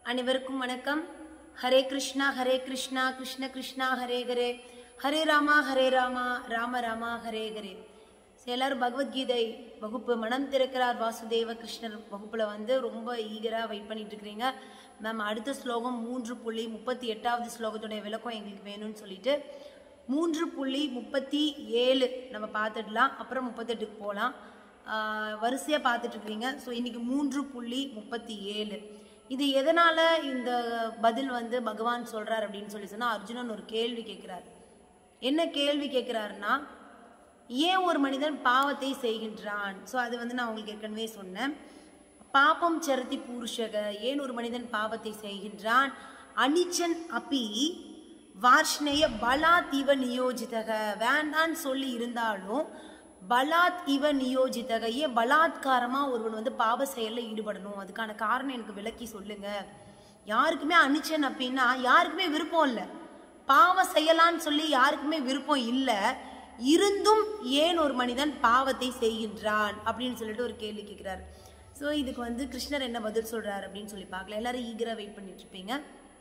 அனைவருக்கும் வணக்கம் ஹரே கிருஷ்ணா ஹரே கிருஷ்ணா கிருஷ்ண கிருஷ்ணா ஹரே ஹரே ஹரே ராமா ஹரே ராமா ராம ராமா ஹரே ஹரே So, எல்லாரும் பகவத்கீதை வகுப்பு மனம் திறக்கிறார் வாசுதேவ கிருஷ்ணர் வகுப்புல வந்து ரொம்ப ஈகரா வெயிட் பண்ணிட்டு இருக்கிறீங்க மேம் அடுத்த ஸ்லோகம் மூன்று புள்ளி முப்பத்தி எட்டாவது ஸ்லோகத்துடைய விளக்கம் எங்களுக்கு வேணும்னு சொல்லிட்டு மூன்று புள்ளி முப்பத்தி ஏழு நம்ம பார்த்துடலாம் அப்புறம் முப்பத்தெட்டுக்கு போகலாம் வரிசையாக பார்த்துட்டு இருக்கீங்க ஸோ இன்னைக்கு மூன்று புள்ளி முப்பத்தி ஏழு இது எதனால இந்த பதில் வந்து பகவான் சொல்றார் அப்படின்னு சொல்லி சொன்னா அர்ஜுனன் ஒரு கேள்வி கேட்கிறார் என்ன கேள்வி கேட்கிறாருன்னா ஏன் ஒரு மனிதன் பாவத்தை செய்கின்றான் ஸோ அது வந்து நான் உங்களுக்கு ஏற்கனவே சொன்னேன் பாபம் சரதி பூருஷக ஏன் ஒரு மனிதன் பாவத்தை செய்கின்றான் அனிச்சன் அப்பி வார்ஷ்ணேய பலாத் இவ நியோஜிதக வேண்டான்னு சொல்லி இருந்தாலும் பலாத் இவ நியோஜிதக ஏன் பலாத்காரமா ஒருவன் வந்து பாவ செயல்ல ஈடுபடணும் அதுக்கான காரணம் எனக்கு விளக்கி சொல்லுங்க யாருக்குமே அனிச்சன் அப்படின்னா யாருக்குமே விருப்பம் இல்லை பாவம் செய்யலான்னு சொல்லி யாருக்குமே விருப்பம் இல்லை இருந்தும் ஏன் ஒரு மனிதன் பாவத்தை செய்கின்றான் அப்படின்னு சொல்லிட்டு ஒரு கேள்வி கேட்கிறார் ஸோ இதுக்கு வந்து கிருஷ்ணர் என்ன பதில் சொல்றாரு அப்படின்னு சொல்லி பார்க்கல எல்லாரும் ஈகரா வெயிட் பண்ணிட்டு இருப்பீங்க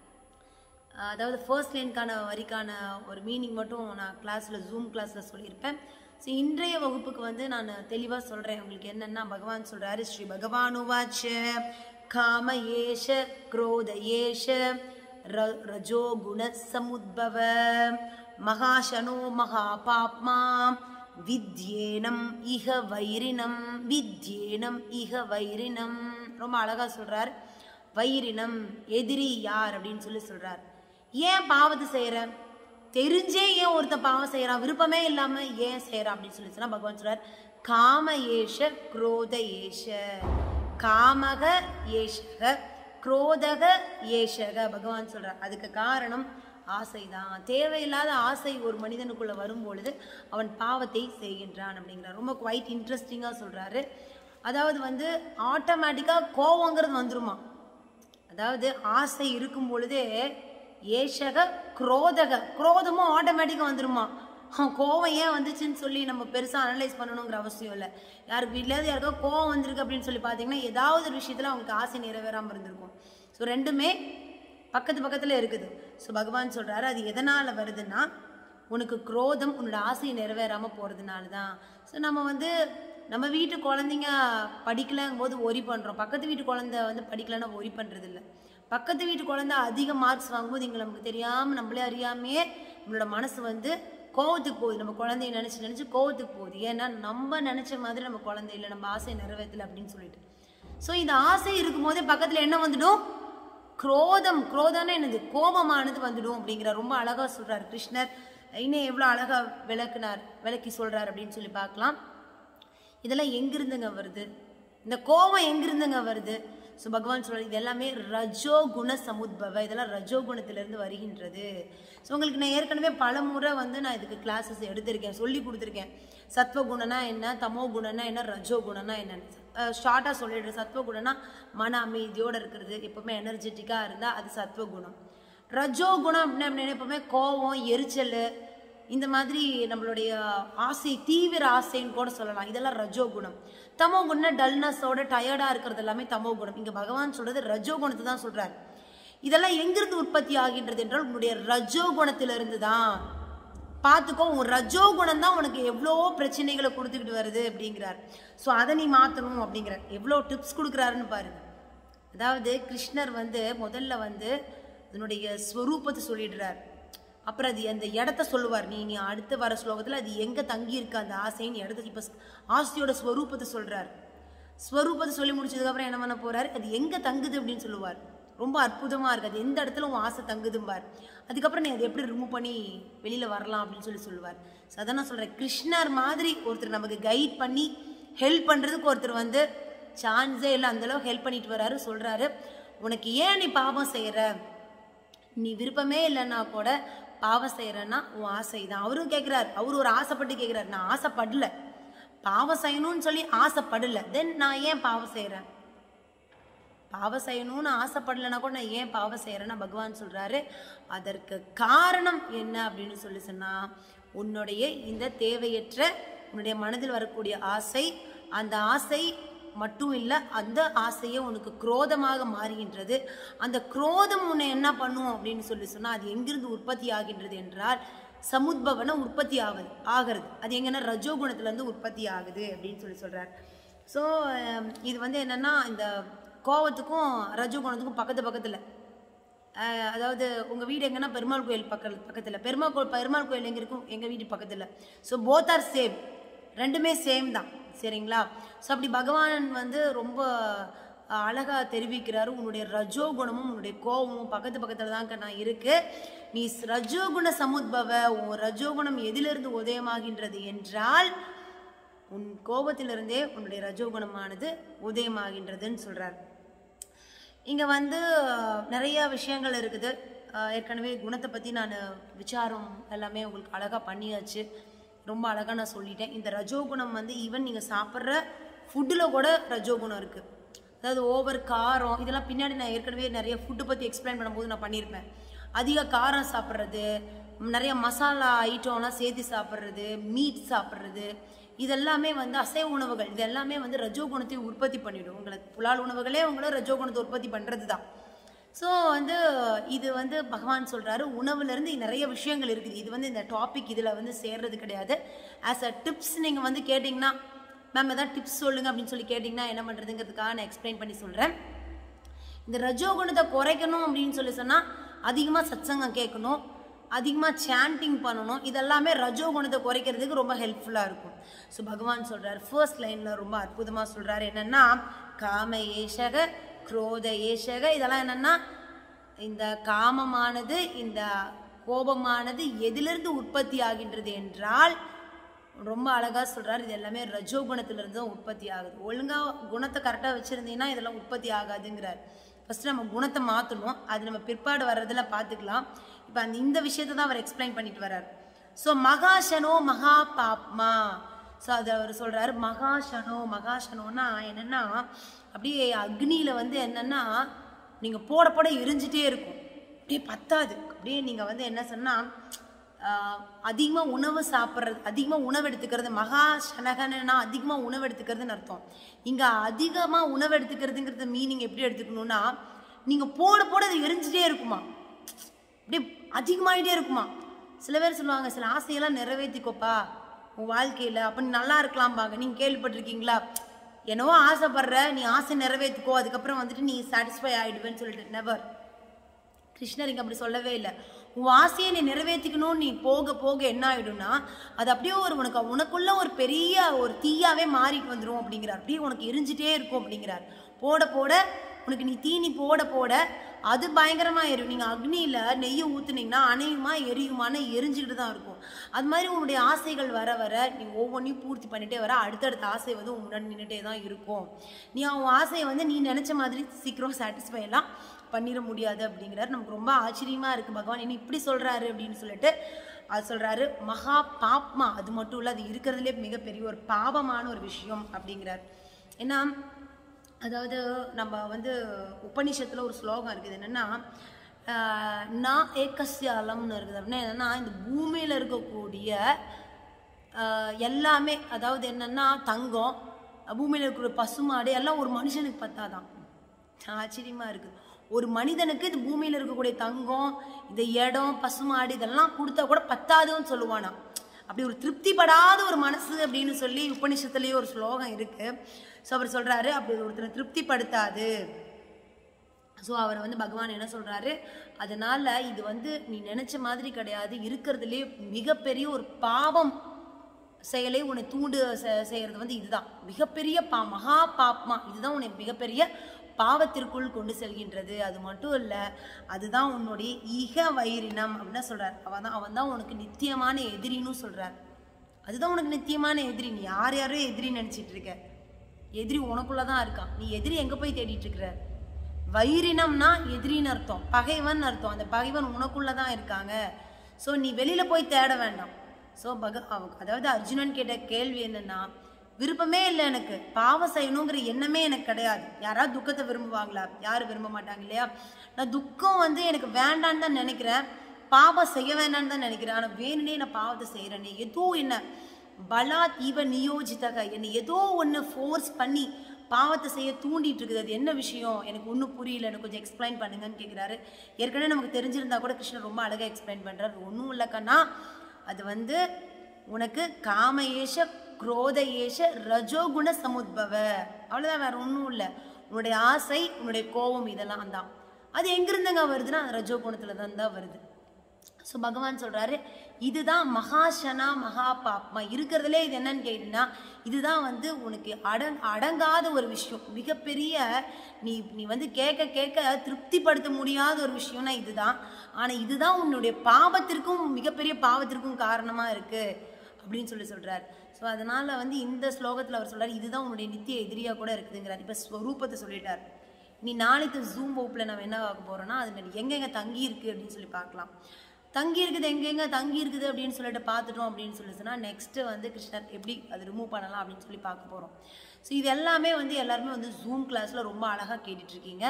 அதாவது ஃபர்ஸ்ட் லைனுக்கான வரிக்கான ஒரு மீனிங் மட்டும் நான் கிளாஸில் ஜூம் கிளாஸில் சொல்லியிருப்பேன் ஸோ இன்றைய வகுப்புக்கு வந்து நான் தெளிவாக சொல்கிறேன் உங்களுக்கு என்னென்னா பகவான் சொல்கிறாரு ஸ்ரீ பகவானுவாச்ச காம ஏஷ குரோத ஏஷ ர ரஜோ குண சமுத்பவ மகாசனோ மகாபாப்மா வித்யேனம் இஹ வைரினம் வித்யேனம் இஹ வைரினம் ரொம்ப அழகா சொல்றார் வைரினம் எதிரி யார் அப்படின்னு சொல்லி சொல்றார் ஏன் பாவத்தை செய்யற தெரிஞ்சே ஏன் ஒருத்தன் பாவம் செய்யறான் விருப்பமே இல்லாம ஏன் செய்யறான் அப்படின்னு சொல்லி சொன்னா பகவான் சொல்றார் காம ஏஷ குரோத ஏஷ காமக ஏஷக குரோதக ஏஷக பகவான் சொல்றார் அதுக்கு காரணம் ஆசைதான் தேவையில்லாத ஆசை ஒரு மனிதனுக்குள்ள வரும் பொழுது அவன் பாவத்தை செய்கின்றான் அப்படிங்கிறார் ரொம்ப குவைட் இன்ட்ரெஸ்டிங்காக சொல்றாரு அதாவது வந்து ஆட்டோமேட்டிக்காக கோவங்கிறது வந்துருமா அதாவது ஆசை இருக்கும் பொழுதே ஏஷக குரோதக குரோதமும் ஆட்டோமேட்டிக்காக வந்துருமா அவன் கோவம் ஏன் வந்துச்சுன்னு சொல்லி நம்ம பெருசாக அனலைஸ் பண்ணணுங்கிற அவசியம் இல்லை யாருக்கு வீட்டிலேயாவது யாருக்கோ கோவம் வந்திருக்கு அப்படின்னு சொல்லி பார்த்தீங்கன்னா ஏதாவது ஒரு விஷயத்தில் அவங்களுக்கு ஆசை நிறைவேறாமல் இருந்திருக்கும் ஸோ ரெண்டுமே பக்கத்து பக்கத்தில் இருக்குது ஸோ பகவான் சொல்கிறாரு அது எதனால் வருதுன்னா உனக்கு குரோதம் உன்னோட ஆசை நிறைவேறாமல் போகிறதுனால தான் ஸோ நம்ம வந்து நம்ம வீட்டு குழந்தைங்க படிக்கலங்கும் போது ஒரி பண்ணுறோம் பக்கத்து வீட்டு குழந்தை வந்து படிக்கலன்னா ஒரி பண்ணுறது இல்லை பக்கத்து வீட்டு குழந்தை அதிக மார்க்ஸ் வாங்கும்போது இங்கே நமக்கு தெரியாமல் நம்மளே அறியாமையே நம்மளோட மனசு வந்து கோவத்துக்கு போகுது நம்ம குழந்தைய நினச்சி நினச்சி கோவத்துக்கு போகுது ஏன்னா நம்ம நினச்ச மாதிரி நம்ம குழந்தை இல்லை நம்ம ஆசை நிறைவேற்றலை அப்படின்னு சொல்லிட்டு ஸோ இந்த ஆசை இருக்கும் போதே பக்கத்தில் என்ன வந்துடும் குரோதம் குரோதம்னா என்னது கோபமானது வந்துடும் அப்படிங்கிற ரொம்ப அழகா சொல்றாரு கிருஷ்ணர் இன்னும் எவ்வளோ அழகா விளக்குனார் விளக்கி சொல்றாரு அப்படின்னு சொல்லி பார்க்கலாம் இதெல்லாம் எங்கிருந்துங்க வருது இந்த கோபம் எங்கிருந்துங்க வருது ஸோ பகவான் சொல்றாரு இது எல்லாமே ரஜோ குண சமுத்பவ இதெல்லாம் ரஜோ குணத்திலிருந்து வருகின்றது ஸோ உங்களுக்கு நான் ஏற்கனவே பல முறை வந்து நான் இதுக்கு கிளாஸஸ் எடுத்திருக்கேன் சொல்லி கொடுத்துருக்கேன் சத்வ குணனா என்ன தமோ குணனா என்ன ரஜோ குணனா என்னன்னு ஷார்ட்டாக சொல்லிடுறேன் சத்வ குணம்னா மன அமைதியோடு இருக்கிறது எப்பவுமே எனர்ஜெட்டிக்காக இருந்தால் அது சத்வ குணம் ரஜோ குணம் அப்படின்னா எப்பவுமே கோவம் எரிச்சல் இந்த மாதிரி நம்மளுடைய ஆசை தீவிர ஆசைன்னு கூட சொல்லலாம் இதெல்லாம் ரஜோ குணம் தமோ குணம் டல்னஸோட டயர்டாக இருக்கிறது எல்லாமே தமோ குணம் இங்கே பகவான் சொல்றது ரஜோ குணத்தை தான் சொல்றாரு இதெல்லாம் எங்கிருந்து உற்பத்தி ஆகின்றது என்றால் உன்னுடைய ரஜோ குணத்திலிருந்து தான் பார்த்துக்கோ உன் ரஜோ குணம் தான் உனக்கு எவ்வளோ பிரச்சனைகளை கொடுத்துக்கிட்டு வருது அப்படிங்கிறார் ஸோ அதை நீ மாற்றணும் அப்படிங்கிறார் எவ்வளோ டிப்ஸ் கொடுக்குறாருன்னு பாருங்க அதாவது கிருஷ்ணர் வந்து முதல்ல வந்து அதனுடைய ஸ்வரூபத்தை சொல்லிடுறார் அப்புறம் அது அந்த இடத்த சொல்லுவார் நீ நீ அடுத்து வர ஸ்லோகத்தில் அது எங்கே தங்கி இருக்கு அந்த ஆசைன்னு இடத்த இப்போ ஆசையோட ஸ்வரூபத்தை சொல்றார் ஸ்வரூபத்தை சொல்லி முடிச்சதுக்கப்புறம் என்ன பண்ண போறாரு அது எங்கே தங்குது அப்படின்னு சொல்லுவார் ரொம்ப அற்புதமா இருக்கு அது எந்த இடத்துல உன் ஆசை தங்குதும்பார் அதுக்கப்புறம் நீ அதை எப்படி ரிமூவ் பண்ணி வெளியில வரலாம் அப்படின்னு சொல்லி சொல்லுவார் ஸோ அதான் நான் சொல்றேன் கிருஷ்ணர் மாதிரி ஒருத்தர் நமக்கு கைட் பண்ணி ஹெல்ப் பண்றதுக்கு ஒருத்தர் வந்து சான்ஸே இல்லை அந்த அளவு ஹெல்ப் பண்ணிட்டு வராரு சொல்றாரு உனக்கு ஏன் நீ பாவம் செய்யற நீ விருப்பமே இல்லைன்னா கூட பாவம் செய்யறன்னா உன் ஆசை தான் அவரும் கேட்கிறார் அவர் ஒரு ஆசைப்பட்டு கேட்கிறார் நான் ஆசைப்படல பாவம் செய்யணும்னு சொல்லி ஆசைப்படல தென் நான் ஏன் பாவம் செய்யறேன் பாவம் செய்யணும்னு ஆசைப்படலைன்னா கூட நான் ஏன் பாவம் செய்யறேன்னா பகவான் சொல்றாரு அதற்கு காரணம் என்ன அப்படின்னு சொல்லி சொன்னா உன்னுடைய இந்த தேவையற்ற உன்னுடைய மனதில் வரக்கூடிய ஆசை அந்த ஆசை மட்டும் இல்லை அந்த ஆசையே உனக்கு குரோதமாக மாறுகின்றது அந்த குரோதம் உன்னை என்ன பண்ணும் அப்படின்னு சொல்லி சொன்னால் அது எங்கிருந்து உற்பத்தி ஆகின்றது என்றால் சமுத்பவன உற்பத்தி ஆகுது ஆகிறது அது எங்கன்னா ரஜோகுணத்துலேருந்து உற்பத்தி ஆகுது அப்படின்னு சொல்லி சொல்கிறார் ஸோ இது வந்து என்னென்னா இந்த கோவத்துக்கும் ரஜோகுணத்துக்கும் பக்கத்து பக்கத்தில் அஹ் அதாவது உங்கள் வீடு எங்கன்னா பெருமாள் கோயில் பக்கத்தில் பக்கத்தில் பெருமாள் கோயில் பெருமாள் கோயில் எங்கே இருக்கும் எங்கள் வீட்டு பக்கத்தில் ஸோ போத் ஆர் சேம் ரெண்டுமே சேம் தான் சரிங்களா ஸோ அப்படி பகவான் வந்து ரொம்ப அஹ், அழகா தெரிவிக்கிறாரு உன்னுடைய ரஜோகுணமும் உன்னுடைய கோபமும் பக்கத்து பக்கத்தில் தான் நான் இருக்கு நீ ஸ்- ரஜோகுண சமுத்பவ உன் ரஜோகுணம் எதிலிருந்து உதயமாகின்றது என்றால் உன் கோபத்திலிருந்தே உன்னுடைய ரஜோகுணமானது உதயமாகின்றதுன்னு சொல்றார் இங்கே வந்து அஹ், நிறைய விஷயங்கள் இருக்குது அஹ், ஏற்கனவே குணத்தை பற்றி நான் விசாரம் எல்லாமே உங்களுக்கு அழகாக பண்ணியாச்சு ரொம்ப அழகாக நான் சொல்லிட்டேன் இந்த ரஜோகுணம் வந்து ஈவன் நீங்கள் சாப்பிட்ற ஃபுட்டில் கூட ரஜோகுணம் இருக்குது அதாவது ஓவர் காரம் இதெல்லாம் பின்னாடி நான் ஏற்கனவே நிறைய ஃபுட்டு பற்றி எக்ஸ்பிளைன் பண்ணும்போது நான் பண்ணியிருப்பேன் அதிக காரம் சாப்பிட்றது நிறைய மசாலா ஐட்டம்லாம் சேர்த்து சாப்பிட்றது மீட் சாப்பிட்றது இதெல்லாமே வந்து அசைவ உணவுகள் இது எல்லாமே வந்து ரஜோகுணத்தை உற்பத்தி பண்ணிடும் உங்களுக்கு புலால் உணவுகளே உங்களை ரஜோகுணத்தை உற்பத்தி பண்ணுறது தான் ஸோ வந்து இது வந்து பகவான் சொல்கிறாரு உணவுலேருந்து நிறைய விஷயங்கள் இருக்குது இது வந்து இந்த டாபிக் இதில் வந்து சேர்றது கிடையாது ஆஸ் அ டிப்ஸ் நீங்கள் வந்து கேட்டிங்கன்னா மேம் ஏதாவது டிப்ஸ் சொல்லுங்க அப்படின்னு சொல்லி கேட்டிங்கன்னா என்ன பண்ணுறதுங்கிறதுக்காக நான் எக்ஸ்பிளைன் பண்ணி சொல்கிறேன் இந்த ரஜோகுணத்தை குறைக்கணும் அப்படின்னு சொல்லி சொன்னால் அதிகமாக சத்சங்கம் கேட்கணும் அதிகமாக சாண்டிங் பண்ணணும் இதெல்லாமே ரஜோகுணத்தை குறைக்கிறதுக்கு ரொம்ப ஹெல்ப்ஃபுல்லாக இருக்கும் ஸோ பகவான் சொல்கிறார் ஃபர்ஸ்ட் லைனில் ரொம்ப அற்புதமாக சொல்கிறார் என்னென்னா காம ஏஷக குரோத ஏஷக இதெல்லாம் என்னென்னா இந்த காமமானது இந்த கோபமானது எதிலிருந்து உற்பத்தி ஆகின்றது என்றால் ரொம்ப அழகா சொல்றாரு இது எல்லாமே ரஜோகுணத்திலிருந்து தான் உற்பத்தி ஆகுது ஒழுங்கா குணத்தை கரெக்டாக வச்சிருந்தீங்கன்னா இதெல்லாம் உற்பத்தி ஆகாதுங்கிறார் ஃபர்ஸ்ட் நம்ம குணத்தை மாற்றணும் அது நம்ம பிற்பாடு வர்றதுல பார்த்துக்கலாம் இப்போ அந்த இந்த விஷயத்தை தான் அவர் எக்ஸ்பிளைன் பண்ணிட்டு வர்றார் ஸோ மகாஷனோ மகா பாப்மா ஸோ அதை அவர் சொல்றாரு மகாஷனோ மகாஷனோன்னா என்னன்னா அப்படியே அக்னியில வந்து என்னன்னா நீங்க போட போட எரிஞ்சிட்டே இருக்கும் அப்படியே பத்தாது அப்படியே நீங்க வந்து என்ன சொன்னா அதிகமாக உணவு சாப்பிட்றது அதிகமாக உணவு எடுத்துக்கிறது மகா சனகனா அதிகமாக உணவு எடுத்துக்கிறதுன்னு அர்த்தம் இங்கே அதிகமாக உணவு எடுத்துக்கிறதுங்கிறது மீனிங் எப்படி எடுத்துக்கணும்னா நீங்கள் போட போட அது எரிஞ்சிட்டே இருக்குமா அப்படியே அதிகமாயிட்டே இருக்குமா சில பேர் சொல்லுவாங்க சில ஆசையெல்லாம் நிறைவேற்றிக்கோப்பா உன் வாழ்க்கையில் அப்போ நீ நல்லா இருக்கலாம்பாங்க நீங்கள் கேள்விப்பட்டிருக்கீங்களா என்னவோ ஆசைப்படுற நீ ஆசை நிறைவேற்றிக்கோ அதுக்கப்புறம் வந்துட்டு நீ சாட்டிஸ்ஃபை ஆகிடுவேன்னு சொல்லிட்டு நெவர் கிருஷ்ணர் இங்க அப்படி சொல்லவே இல்லை உன் ஆசையை நீ நிறைவேற்றிக்கணும்னு நீ போக போக என்ன ஆயிடும்னா அது அப்படியே ஒரு உனக்கு உனக்குள்ள ஒரு பெரிய ஒரு தீயாவே மாறிட்டு வந்துடும் அப்படிங்கிறார் அப்படியே உனக்கு எரிஞ்சிட்டே இருக்கும் அப்படிங்கிறார் போட போட உனக்கு நீ தீனி போட போட அது பயங்கரமா எரியும் நீங்க அக்னியில நெய்யை ஊத்துனீங்கன்னா அணையுமா எரியுமான்னு எரிஞ்சுக்கிட்டு தான் இருக்கும் அது மாதிரி உன்னுடைய ஆசைகள் வர வர நீ ஒவ்வொன்றையும் பூர்த்தி பண்ணிட்டே வர அடுத்தடுத்த ஆசை வந்து உன் முன்னாடி நின்றுட்டே தான் இருக்கும் நீ அவன் ஆசையை வந்து நீ நினைச்ச மாதிரி சீக்கிரம் சாட்டிஸ்ஃபை எல்லாம் பண்ணிட முடியாது அப்படிங்கிறாரு நமக்கு ரொம்ப ஆச்சரியமா இருக்கு பகவான் என்ன இப்படி சொல்றாரு அப்படின்னு சொல்லிட்டு அது சொல்றாரு மகா பாப்மா அது மட்டும் இல்ல அது இருக்கிறதுலே மிகப்பெரிய ஒரு பாவமான ஒரு விஷயம் அப்படிங்கிறார் ஏன்னா அதாவது நம்ம வந்து உபநிஷத்துல ஒரு ஸ்லோகம் இருக்குது என்னன்னா ஆஹ், நான் ஏகஸ்யாலம்னு இருக்குது அப்படின்னா என்னன்னா இந்த பூமியில இருக்கக்கூடிய ஆஹ், எல்லாமே அதாவது என்னன்னா தங்கம் பூமியில இருக்கிற பசுமாடு எல்லாம் ஒரு மனுஷனுக்கு பத்தாதான் ஆச்சரியமா இருக்குது ஒரு மனிதனுக்கு இது பூமியில இருக்கக்கூடிய தங்கம் இந்த இடம் பசுமாடு இதெல்லாம் கொடுத்தா கூட பத்தாதுன்னு சொல்லுவானா அப்படி ஒரு திருப்திப்படாத ஒரு மனசு அப்படின்னு சொல்லி உபனிஷத்துலேயே ஒரு ஸ்லோகம் இருக்கு ஸோ அவர் சொல்றாரு அப்படி ஒருத்தரை திருப்திப்படுத்தாது ஸோ அவரை வந்து பகவான் என்ன சொல்றாரு அதனால இது வந்து நீ நினைச்ச மாதிரி கிடையாது இருக்கிறதுலே மிகப்பெரிய ஒரு பாவம் செயலை உன்னை தூண்டு செ- செய்யறது வந்து இதுதான் மிகப்பெரிய பா மகா பாப்மா இதுதான் உன்னை மிகப்பெரிய பாவத்திற்குள் கொண்டு செல்கின்றது அது மட்டும் இல்ல அதுதான் உன்னுடைய ஈக வைரினம் அப்படின்னு சொல்றார் அவன் தான் அவன் தான் உனக்கு நித்தியமான எதிரின்னு சொல்றார் அதுதான் உனக்கு நித்தியமான எதிரி நீ யார் யாரோ எதிரி நினைச்சிட்டு இருக்க எதிரி உனக்குள்ள தான் இருக்கான் நீ எதிரி எங்க போய் தேடிட்டு இருக்கிற வைரினம்னா எதிரின்னு அர்த்தம் பகைவன் அர்த்தம் அந்த பகைவன் உனக்குள்ள தான் இருக்காங்க ஸோ நீ வெளியில போய் தேட வேண்டாம் ஸோ பக அவ- அதாவது அர்ஜுனன் கேட்ட கேள்வி என்னன்னா விருப்பமே இல்லை எனக்கு பாவம் செய்யணுங்கிற எண்ணமே எனக்கு கிடையாது யாராவது துக்கத்தை விரும்புவாங்களா யாரும் விரும்ப மாட்டாங்க இல்லையா நான் துக்கம் வந்து எனக்கு வேண்டான்னு தான் நினைக்கிறேன் பாவம் செய்ய வேண்டாம்னு தான் நினைக்கிறேன் ஆனால் வேணுனே நான் பாவத்தை செய்கிறேனே ஏதோ என்ன பலாத் இவ நியோஜிதக என்னை ஏதோ ஒன்று ஃபோர்ஸ் பண்ணி பாவத்தை செய்ய தூண்டிட்டு இருக்குது அது என்ன விஷயம் எனக்கு ஒன்றும் புரியல எனக்கு கொஞ்சம் எக்ஸ்பிளைன் பண்ணுங்கன்னு கேட்குறாரு ஏற்கனவே நமக்கு தெரிஞ்சிருந்தா கூட கிருஷ்ணர் ரொம்ப அழகாக எக்ஸ்பிளைன் பண்ணுறாரு ஒன்றும் இல்லைக்கண்ணா அது வந்து உனக்கு காமயேஷ குரோதயேஷ ரஜோகுண சமுத்பவ அவ்வளோதான் வேற ஒன்றும் இல்லை உன்னுடைய ஆசை உன்னுடைய கோபம் இதெல்லாம் தான் அது எங்கிருந்துங்க வருதுன்னா ரஜோகுணத்தில் தான் தான் வருது ஸோ பகவான் சொல்றாரு இதுதான் மகாசனா மகா பாப்மா இருக்கிறதுலே இது என்னன்னு கேட்டீங்கன்னா இதுதான் வந்து உனக்கு அடங் அடங்காத ஒரு விஷயம் மிகப்பெரிய நீ நீ வந்து கேட்க கேட்க திருப்திப்படுத்த முடியாத ஒரு விஷயம்னா இதுதான் ஆனால் இதுதான் உன்னுடைய பாவத்திற்கும் மிகப்பெரிய பாவத்திற்கும் காரணமாக இருக்கு அப்படின்னு சொல்லி சொல்றாரு ஸோ அதனால வந்து இந்த ஸ்லோகத்தில் அவர் சொல்றாரு இதுதான் உன்னுடைய நித்திய எதிரியா கூட இருக்குதுங்கிறார் இப்போ ஸ்வரூபத்தை சொல்லிட்டார் நீ நாளைக்கு ஜூம் வகுப்பில் நம்ம என்ன பார்க்க போறோம்னா அது எங்கெங்க தங்கி இருக்கு அப்படின்னு சொல்லி பார்க்கலாம் தங்கி இருக்குது எங்கெங்க தங்கி இருக்குது அப்படின்னு சொல்லிட்டு பார்த்துட்டோம் அப்படின்னு சொல்லி சொன்னால் நெக்ஸ்ட்டு வந்து கிருஷ்ணர் எப்படி அது ரிமூவ் பண்ணலாம் அப்படின்னு சொல்லி பார்க்க போகிறோம் ஸோ இது எல்லாமே வந்து எல்லாருமே வந்து ஜூம் கிளாஸில் ரொம்ப அழகாக கேட்டுட்ருக்கீங்க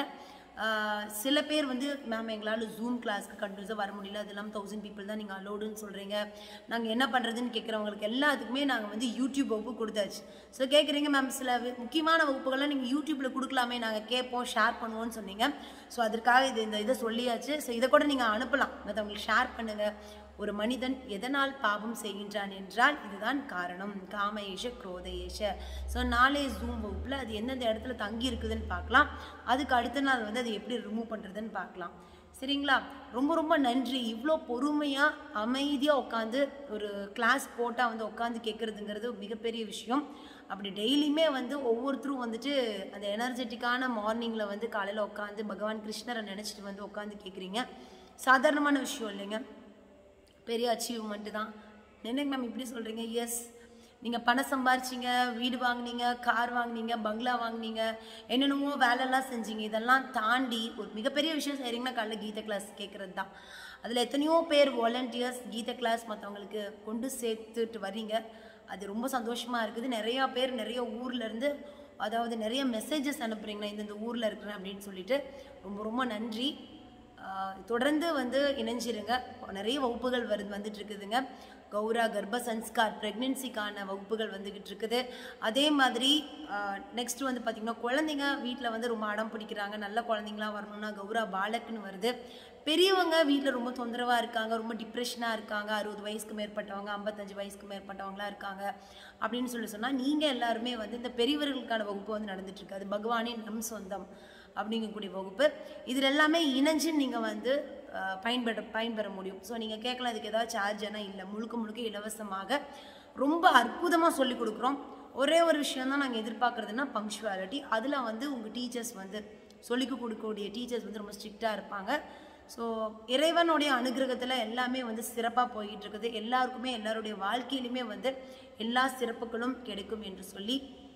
சில பேர் வந்து மேம் எங்களால் ஜூம் கிளாஸ்க்கு கண்டினியூஸாக வர முடியல அது இல்லாமல் தௌசண்ட் பீப்புள் தான் நீங்கள் அலோடுன்னு சொல்கிறீங்க நாங்கள் என்ன பண்ணுறதுன்னு கேட்குறவங்களுக்கு எல்லாத்துக்குமே நாங்கள் வந்து யூடியூப் வகுப்பு கொடுத்தாச்சு ஸோ கேட்குறீங்க மேம் சில வி- முக்கியமான வகுப்புகள்லாம் நீங்கள் யூடியூப்பில் கொடுக்கலாமே நாங்கள் கேட்போம் ஷேர் பண்ணுவோம்னு சொன்னீங்க ஸோ அதற்காக இது இந்த இதை சொல்லியாச்சு ஸோ இதை கூட நீங்கள் அனுப்பலாம் மற்றவங்களுக்கு ஷேர் பண்ணுங்கள் ஒரு மனிதன் எதனால் பாவம் செய்கின்றான் என்றால் இதுதான் காரணம் காமயேஷ குரோதயேஷ ஸோ நாளே ஜூம் வகுப்பில் அது எந்தெந்த இடத்துல தங்கி இருக்குதுன்னு பார்க்கலாம் அதுக்கு அடுத்த நாள் வந்து அதை எப்படி ரிமூவ் பண்ணுறதுன்னு பார்க்கலாம் சரிங்களா ரொம்ப ரொம்ப நன்றி இவ்வளோ பொறுமையாக அமைதியாக உட்காந்து ஒரு கிளாஸ் போட்டால் வந்து உட்காந்து கேட்குறதுங்கிறது மிகப்பெரிய விஷயம் அப்படி டெய்லியுமே வந்து ஒவ்வொருத்தரும் வந்துட்டு அந்த எனர்ஜெட்டிக்கான மார்னிங்கில் வந்து காலையில் உட்காந்து பகவான் கிருஷ்ணரை நினச்சிட்டு வந்து உட்காந்து கேட்குறீங்க சாதாரணமான விஷயம் இல்லைங்க பெரிய அச்சீவ்மெண்ட்டு தான் என்னங்க மேம் இப்படி சொல்கிறீங்க எஸ் நீங்கள் பணம் சம்பாரிச்சிங்க வீடு வாங்குனீங்க கார் வாங்குனீங்க பங்களா வாங்குனீங்க என்னென்னமோ வேலைலாம் செஞ்சீங்க இதெல்லாம் தாண்டி ஒரு மிகப்பெரிய விஷயம் செய்கிறீங்கன்னா காலைல கீத கிளாஸ் கேட்குறது தான் அதில் எத்தனையோ பேர் வாலண்டியர்ஸ் கீத கிளாஸ் மற்றவங்களுக்கு கொண்டு சேர்த்துட்டு வர்றீங்க அது ரொம்ப சந்தோஷமாக இருக்குது நிறையா பேர் நிறைய ஊர்ல இருந்து அதாவது நிறைய மெசேஜஸ் அனுப்புறீங்க நான் இந்தந்த ஊரில் இருக்கிறேன் அப்படின்னு சொல்லிட்டு ரொம்ப ரொம்ப நன்றி ஆஹ் தொடர்ந்து வந்து இணைஞ்சிருங்க நிறைய வகுப்புகள் வருது வந்துட்டு இருக்குதுங்க கௌரா கர்ப்ப சன்ஸ்கார் ப்ரெக்னென்சிக்கான வகுப்புகள் வந்துக்கிட்டு இருக்குது அதே மாதிரி நெக்ஸ்ட் வந்து பார்த்திங்கன்னா குழந்தைங்க வீட்டில் வந்து ரொம்ப அடம் பிடிக்கிறாங்க நல்ல குழந்தைங்களா வரணும்னா கௌரா பாலக்குன்னு வருது பெரியவங்க வீட்டில் ரொம்ப தொந்தரவாக இருக்காங்க ரொம்ப டிப்ரெஷனாக இருக்காங்க அறுபது வயசுக்கு மேற்பட்டவங்க ஐம்பத்தஞ்சு வயசுக்கு மேற்பட்டவங்களா இருக்காங்க அப்படின்னு சொல்லி சொன்னால் நீங்கள் எல்லாருமே வந்து இந்த பெரியவர்களுக்கான வகுப்பு வந்து நடந்துட்டு இருக்கு அது பகவானின் நம் சொந்தம் அப்படிங்கக்கூடிய வகுப்பு இதில் எல்லாமே இணைஞ்சு நீங்கள் வந்து அஹ், பயன்பெற பயன்பெற முடியும் ஸோ நீங்கள் கேட்கலாம் இதுக்கு ஏதாவது சார்ஜ் ஆனால் இல்லை முழுக்க முழுக்க இலவசமாக ரொம்ப அற்புதமாக சொல்லி கொடுக்குறோம் ஒரே ஒரு விஷயம் தான் நாங்கள் எதிர்பார்க்குறதுன்னா பங்க்சுவாலிட்டி அதில் வந்து உங்கள் டீச்சர்ஸ் வந்து சொல்லிக் கொடுக்கக்கூடிய டீச்சர்ஸ் வந்து ரொம்ப ஸ்ட்ரிக்டாக இருப்பாங்க ஸோ இறைவனுடைய அனுகிரகத்தில் எல்லாமே வந்து சிறப்பாக போயிட்டு இருக்குது எல்லாருக்குமே எல்லாருடைய வாழ்க்கையிலுமே வந்து எல்லா சிறப்புகளும் கிடைக்கும் என்று சொல்லி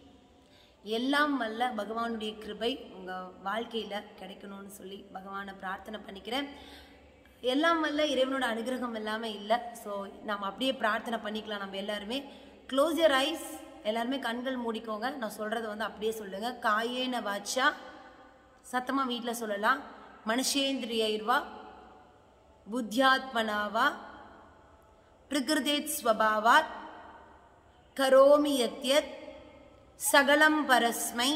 எல்லாம் வல்ல பகவானுடைய கிருபை உங்கள் வாழ்க்கையில் கிடைக்கணும்னு சொல்லி பகவானை பிரார்த்தனை பண்ணிக்கிறேன் எல்லாம் வல்ல இறைவனோட அனுகிரகம் எல்லாமே இல்லை ஸோ நாம் அப்படியே பிரார்த்தனை பண்ணிக்கலாம் நம்ம எல்லாருமே க்ளோஸ் யர் ஐஸ் எல்லாருமே கண்கள் மூடிக்கோங்க நான் சொல்கிறத வந்து அப்படியே சொல்லுங்கள் காயேன வாச்சா சத்தமாக வீட்டில் சொல்லலாம் மனுஷேந்திரியைர்வா புத்தியாத்மனாவா பிரகிருதேத் ஸ்வபாவாத் கரோமி யத்யத் சகலம் பரஸ்மை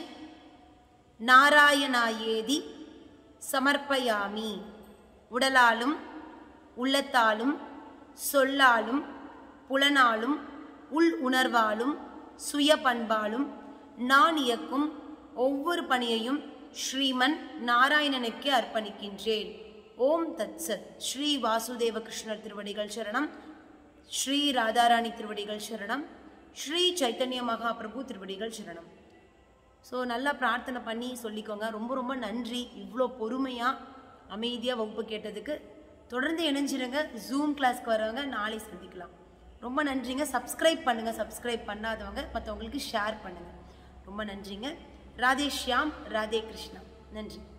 நாராயணாயேதி சமர்ப்பயாமி உடலாலும் உள்ளத்தாலும் சொல்லாலும் புலனாலும் உள் உணர்வாலும் சுய பண்பாலும் நான் இயக்கும் ஒவ்வொரு பணியையும் ஸ்ரீமன் நாராயணனுக்கு அர்ப்பணிக்கின்றேன் ஓம் தத்சத் ஸ்ரீ வாசுதேவ கிருஷ்ணர் திருவடிகள் சரணம் ஸ்ரீ ராதாராணி திருவடிகள் சரணம் ஸ்ரீ சைத்தன்ய மகாபிரபு திருவடிகள் சரணம் ஸோ நல்லா பிரார்த்தனை பண்ணி சொல்லிக்கோங்க ரொம்ப ரொம்ப நன்றி இவ்வளோ பொறுமையாக அமைதியாக வகுப்பு கேட்டதுக்கு தொடர்ந்து இணைஞ்சிருங்க ஜூம் கிளாஸ்க்கு வரவங்க நாளை சந்திக்கலாம் ரொம்ப நன்றிங்க சப்ஸ்கிரைப் பண்ணுங்கள் சப்ஸ்கிரைப் பண்ணாதவங்க மற்றவங்களுக்கு ஷேர் பண்ணுங்கள் ரொம்ப நன்றிங்க ராதே ஷியாம் ராதே கிருஷ்ணா நன்றி